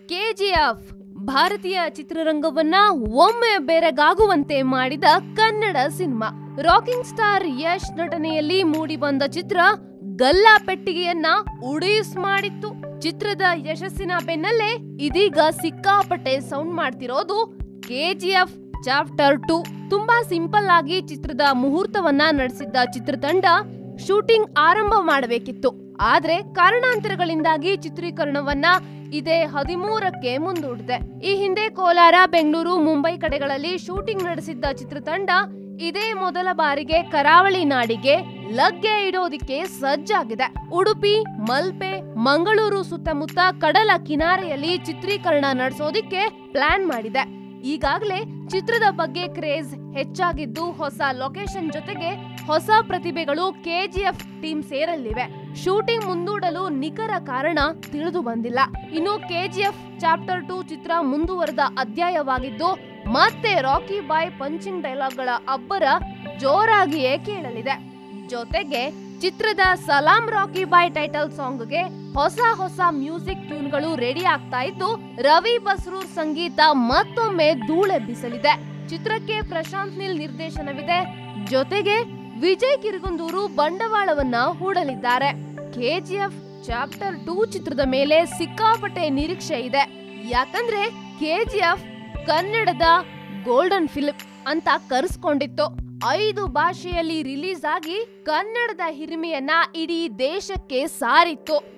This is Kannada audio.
ಕೆಜಿಎಫ್ ಭಾರತೀಯ ಚಿತ್ರರಂಗವನ್ನ ಒಮ್ಮೆ ಬೆರಗಾಗುವಂತೆ ಮಾಡಿದ Kannada cinema rocking star Yash ನಟನೆಯಲ್ಲಿ ಮೂಡಿಬಂದ ಚಿತ್ರ ಗಲ್ಲಾ ಪೆಟ್ಟಿಗೆಯನ್ನ ಉಡೀಸ್ ಮಾಡಿತ್ತು ಚಿತ್ರದ ಯಶಸ್ಸಿನ ಬೆನ್ನಲ್ಲೇ ಇದೀಗ ಸಿಕ್ಕಾಪಟ್ಟೆ ಸೌಂಡ್ ಮಾಡ್ತಿರೋದು ಕೆಜಿಎಫ್ ಚಾಪ್ಟರ್ ಟು ತುಂಬಾ ಸಿಂಪಲ್ ಆಗಿ ಚಿತ್ರದ ಮುಹೂರ್ತವನ್ನ ನಡೆಸಿದ್ದ ಚಿತ್ರತಂಡ ಶೂಟಿಂಗ್ ಆರಂಭ ಮಾಡಬೇಕಿತ್ತು ಆದ್ರೆ ಕಾರಣಾಂತರಗಳಿಂದಾಗಿ ಚಿತ್ರೀಕರಣವನ್ನ ಇದೇ ಹದಿಮೂರಕ್ಕೆ ಮುಂದೂಡಿದೆ ಈ ಹಿಂದೆ ಕೋಲಾರ ಬೆಂಗಳೂರು ಮುಂಬೈ ಕಡೆಗಳಲ್ಲಿ ಶೂಟಿಂಗ್ ನಡೆಸಿದ್ದ ಚಿತ್ರತಂಡ ಇದೇ ಮೊದಲ ಬಾರಿಗೆ ಕರಾವಳಿ ನಾಡಿಗೆ ಲಗ್ಗೆ ಇಡೋದಿಕ್ಕೆ ಸಜ್ಜಾಗಿದೆ ಉಡುಪಿ ಮಲ್ಪೆ ಮಂಗಳೂರು ಸುತ್ತಮುತ್ತ ಕಡಲ ಕಿನಾರೆಯಲ್ಲಿ ಚಿತ್ರೀಕರಣ ನಡೆಸೋದಿಕ್ಕೆ ಪ್ಲಾನ್ ಮಾಡಿದೆ ಈಗಾಗಲೇ ಚಿತ್ರದ ಬಗ್ಗೆ ಕ್ರೇಜ್ ಹೆಚ್ಚಾಗಿದ್ದು ಹೊಸ ಲೊಕೇಶನ್ ಜೊತೆಗೆ ಹೊಸ ಪ್ರತಿಭೆಗಳು ಕೆಜಿಎಫ್ ಟೀಮ್ ಸೇರಲಿವೆ ಶೂಟಿಂಗ್ ಮುಂದೂಡಲು ನಿಖರ ಕಾರಣ ತಿಳಿದು ಬಂದಿಲ್ಲ ಇನ್ನು ಕೆಜಿಎಫ್ ಚಾಪ್ಟರ್ ಟೂ ಚಿತ್ರ ಮುಂದುವರೆದ ಅಧ್ಯಾಯವಾಗಿದ್ದು ಮತ್ತೆ ರಾಕಿ ಬಾಯ್ ಪಂಚಿಂಗ್ ಡೈಲಾಗ್ಗಳ ಅಬ್ಬರ ಜೋರಾಗಿಯೇ ಕೇಳಲಿದೆ ಜೊತೆಗೆ ಚಿತ್ರದ ಸಲಾಂ ರಾಕಿ ಬಾಯ್ ಟೈಟಲ್ ಸಾಂಗ್ಗೆ ಹೊಸ ಹೊಸ ಮ್ಯೂಸಿಕ್ ಟ್ಯೂನ್ಗಳು ರೆಡಿ ಆಗ್ತಾ ಇದ್ದು ರವಿ ಬಸ್ರೂರ್ ಸಂಗೀತ ಮತ್ತೊಮ್ಮೆ ಧೂಳೆಬ್ಬಿಸಲಿದೆ ಚಿತ್ರಕ್ಕೆ ಪ್ರಶಾಂತ್ ನಿಲ್ ನಿರ್ದೇಶನವಿದೆ ಜೊತೆಗೆ ವಿಜಯ್ ಕಿರುಗುಂದೂರು ಬಂಡವಾಳವನ್ನ ಹೂಡಲಿದ್ದಾರೆ ಕೆಜಿಎಫ್ ಚಾಪ್ಟರ್ ಟೂ ಚಿತ್ರದ ಮೇಲೆ ಸಿಕ್ಕಾಪಟ್ಟೆ ನಿರೀಕ್ಷೆ ಇದೆ ಯಾಕಂದ್ರೆ ಕೆಜಿಎಫ್ ಕನ್ನಡದ ಗೋಲ್ಡನ್ ಫಿಲ್ಮ್ ಅಂತ ಕರೆಸ್ಕೊಂಡಿತ್ತು ಐದು ಭಾಷೆಯಲ್ಲಿ ರಿಲೀಸ್ ಆಗಿ ಕನ್ನಡದ ಹಿರಿಮೆಯನ್ನ ಇಡೀ ದೇಶಕ್ಕೆ ಸಾರಿತ್ತು